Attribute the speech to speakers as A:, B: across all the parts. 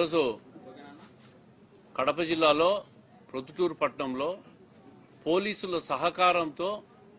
A: ఈరోజు కడప జిల్లాలో ప్రొద్దుటూరు పట్టణంలో పోలీసుల సహకారంతో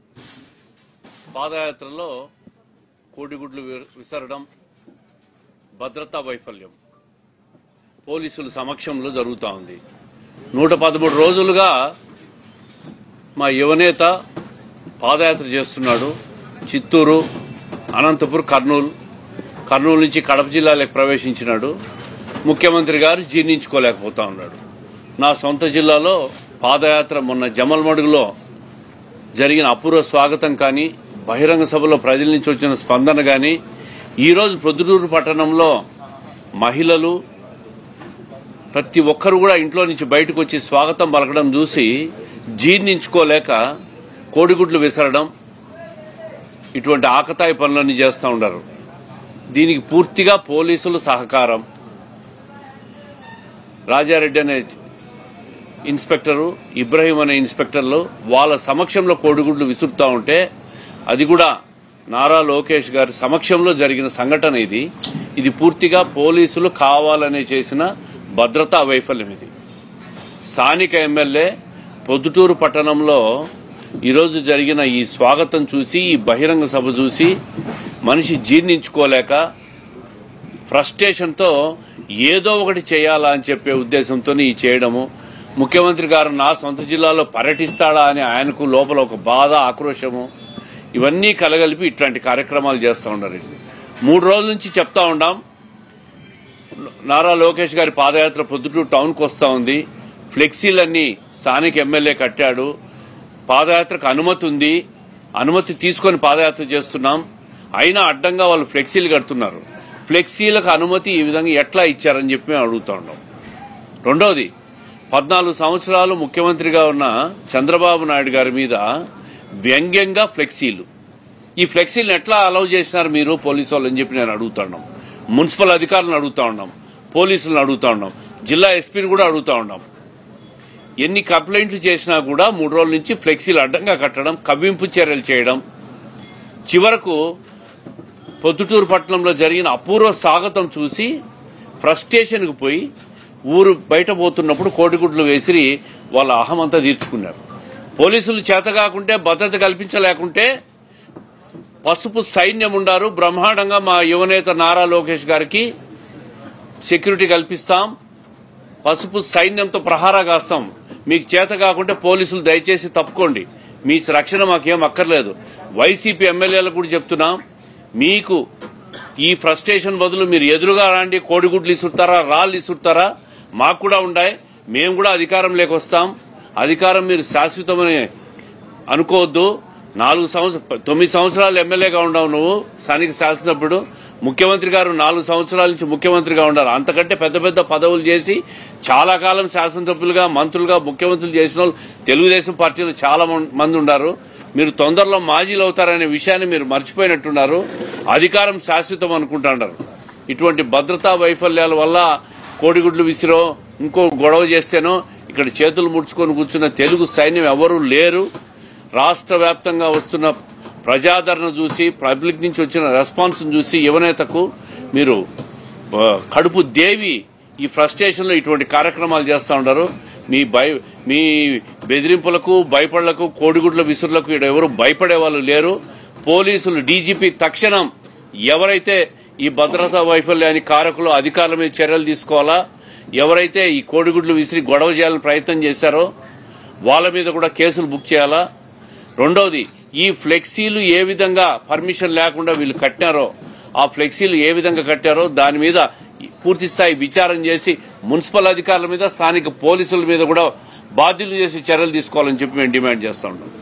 A: పాదయాత్రలో కోడిగుడ్లు వి- విసరడం భద్రతా వైఫల్యం పోలీసుల సమక్షంలో జరుగుతూ ఉంది నూట పదమూడు రోజులుగా మా యువనేత పాదయాత్ర చేస్తున్నాడు చిత్తూరు అనంతపూర్ కర్నూలు కర్నూలు నుంచి కడప జిల్లాలోకి ప్రవేశించినాడు ముఖ్యమంత్రి గారు జీర్ణించుకోలేకపోతా ఉన్నాడు నా సొంత జిల్లాలో పాదయాత్ర మొన్న జమల్మడుగులో జరిగిన అపూర్వ స్వాగతం కానీ బహిరంగ సభలో ప్రజల నుంచి వచ్చిన స్పందన కానీ ఈరోజు ప్రొద్దుటూరు పట్టణంలో మహిళలు ప్రతి ఒక్కరు కూడా ఇంట్లో నుంచి బయటకు వచ్చి స్వాగతం పలకడం చూసి జీర్ణించుకోలేక కోడిగుడ్లు విసరడం ఇటువంటి ఆకతాయి పనులన్నీ చేస్తూ ఉండరు దీనికి పూర్తిగా పోలీసులు సహకారం రాజారెడ్డి అనే ఇన్స్పెక్టరు ఇబ్రహీం అనే ఇన్స్పెక్టర్లు వాళ్ళ సమక్షంలో కోడిగుడ్లు విసురుతా ఉంటే అది కూడా నారా లోకేష్ గారి సమక్షంలో జరిగిన సంఘటన ఇది ఇది పూర్తిగా పోలీసులు కావాలనే చేసిన భద్రతా వైఫల్యం ఇది స్థానిక ఎమ్మెల్యే పొద్దుటూరు పట్టణంలో ఈరోజు జరిగిన ఈ స్వాగతం చూసి ఈ బహిరంగ సభ చూసి మనిషి జీర్ణించుకోలేక ఫ్రస్ట్రేషన్తో ఏదో ఒకటి చేయాలా అని చెప్పే ఉద్దేశంతో ఈ చేయడము ముఖ్యమంత్రి గారు నా సొంత జిల్లాలో పర్యటిస్తాడా అని ఆయనకు లోపల ఒక బాధ ఆక్రోశము ఇవన్నీ కలగలిపి ఇట్లాంటి కార్యక్రమాలు చేస్తూ ఉన్నారు మూడు రోజుల నుంచి చెప్తా ఉన్నాం నారా లోకేష్ గారి పాదయాత్ర పొద్దుటూరు టౌన్కి వస్తూ ఉంది ఫ్లెక్సీలన్నీ స్థానిక ఎమ్మెల్యే కట్టాడు పాదయాత్రకు అనుమతి ఉంది అనుమతి తీసుకొని పాదయాత్ర చేస్తున్నాం అయినా అడ్డంగా వాళ్ళు ఫ్లెక్సీలు కడుతున్నారు ఫ్లెక్సీలకు అనుమతి ఈ విధంగా ఎట్లా ఇచ్చారని చెప్పి మేము అడుగుతా ఉన్నాం రెండవది పద్నాలుగు సంవత్సరాలు ముఖ్యమంత్రిగా ఉన్న చంద్రబాబు నాయుడు గారి మీద వ్యంగ్యంగా ఫ్లెక్సీలు ఈ ఫ్లెక్సీలను ఎట్లా అలౌ చేసినారు మీరు పోలీసు వాళ్ళు అని చెప్పి నేను అడుగుతున్నాం మున్సిపల్ అధికారులను అడుగుతా ఉన్నాం పోలీసులను అడుగుతా ఉన్నాం జిల్లా ఎస్పీని కూడా అడుగుతా ఉన్నాం ఎన్ని కంప్లైంట్లు చేసినా కూడా మూడు రోజుల నుంచి ఫ్లెక్సీలు అడ్డంగా కట్టడం కవ్వింపు చర్యలు చేయడం చివరకు పొద్దుటూరు పట్టణంలో జరిగిన అపూర్వ స్వాగతం చూసి ఫ్రస్ట్రేషన్కి పోయి ఊరు బయట పోతున్నప్పుడు కోడిగుడ్లు వేసిరి వాళ్ళ అహమంతా తీర్చుకున్నారు పోలీసులు చేత కాకుంటే భద్రత కల్పించలేకుంటే పసుపు సైన్యం ఉండారు బ్రహ్మాండంగా మా యువనేత నారా లోకేష్ గారికి సెక్యూరిటీ కల్పిస్తాం పసుపు సైన్యంతో ప్రహారా కాస్తాం మీకు చేత కాకుంటే పోలీసులు దయచేసి తప్పుకోండి మీ రక్షణ మాకేం అక్కర్లేదు వైసీపీ ఎమ్మెల్యేలకు కూడా చెప్తున్నాం మీకు ఈ ఫ్రస్ట్రేషన్ బదులు మీరు ఎదురుగా రాండి కోడిగుడ్లు ఇసురుతారా రాళ్ళు ఇసురుతారా మాకు కూడా ఉండాయి మేము కూడా అధికారం లేకొస్తాం అధికారం మీరు శాశ్వతమని అనుకోవద్దు నాలుగు సంవత్సరం తొమ్మిది సంవత్సరాలు ఎమ్మెల్యేగా ఉండవు నువ్వు స్థానిక శాసనసభ్యుడు ముఖ్యమంత్రి గారు నాలుగు సంవత్సరాల నుంచి ముఖ్యమంత్రిగా ఉండారు అంతకంటే పెద్ద పెద్ద పదవులు చేసి చాలా కాలం శాసనసభ్యులుగా మంత్రులుగా ముఖ్యమంత్రులు చేసిన వాళ్ళు తెలుగుదేశం పార్టీలో చాలా మం- మంది ఉన్నారు మీరు తొందరలో మాజీలు అవుతారనే విషయాన్ని మీరు మర్చిపోయినట్టున్నారు అధికారం శాశ్వతం అనుకుంటున్నారు ఇటువంటి భద్రతా వైఫల్యాల వల్ల కోడిగుడ్లు విసిరో ఇంకో గొడవ చేస్తేనో ఇక్కడ చేతులు ముడుచుకొని కూర్చున్న తెలుగు సైన్యం ఎవరూ లేరు రాష్ట్ర వ్యాప్తంగా వస్తున్న ప్రజాదరణ చూసి పబ్లిక్ నుంచి వచ్చిన రెస్పాన్స్ చూసి యువనేతకు మీరు ఆ, కడుపు దేవి ఈ ఫ్రస్ట్రేషన్లో ఇటువంటి కార్యక్రమాలు చేస్తూ ఉన్నారు మీ భయ మీ బెదిరింపులకు భయపడలకు కోడిగుడ్ల విసురులకు ఇక్కడ ఎవరు భయపడే వాళ్ళు లేరు పోలీసులు డీజీపీ తక్షణం ఎవరైతే ఈ భద్రతా వైఫల్యానికి కారకులు అధికారుల మీద చర్యలు తీసుకోవాలా ఎవరైతే ఈ కోడిగుడ్లు విసిరి గొడవ చేయాలని ప్రయత్నం చేశారో వాళ్ళ మీద కూడా కేసులు బుక్ చేయాలా రెండవది ఈ ఫ్లెక్సీలు ఏ విధంగా పర్మిషన్ లేకుండా వీళ్ళు కట్టారో ఆ ఫ్లెక్సీలు ఏ విధంగా కట్టారో దాని మీద పూర్తి స్థాయి విచారం చేసి మున్సిపల్ అధికారుల మీద స్థానిక పోలీసుల మీద కూడా బాధ్యులు చేసి చర్యలు తీసుకోవాలని చెప్పి మేము డిమాండ్ చేస్తా ఉన్నాం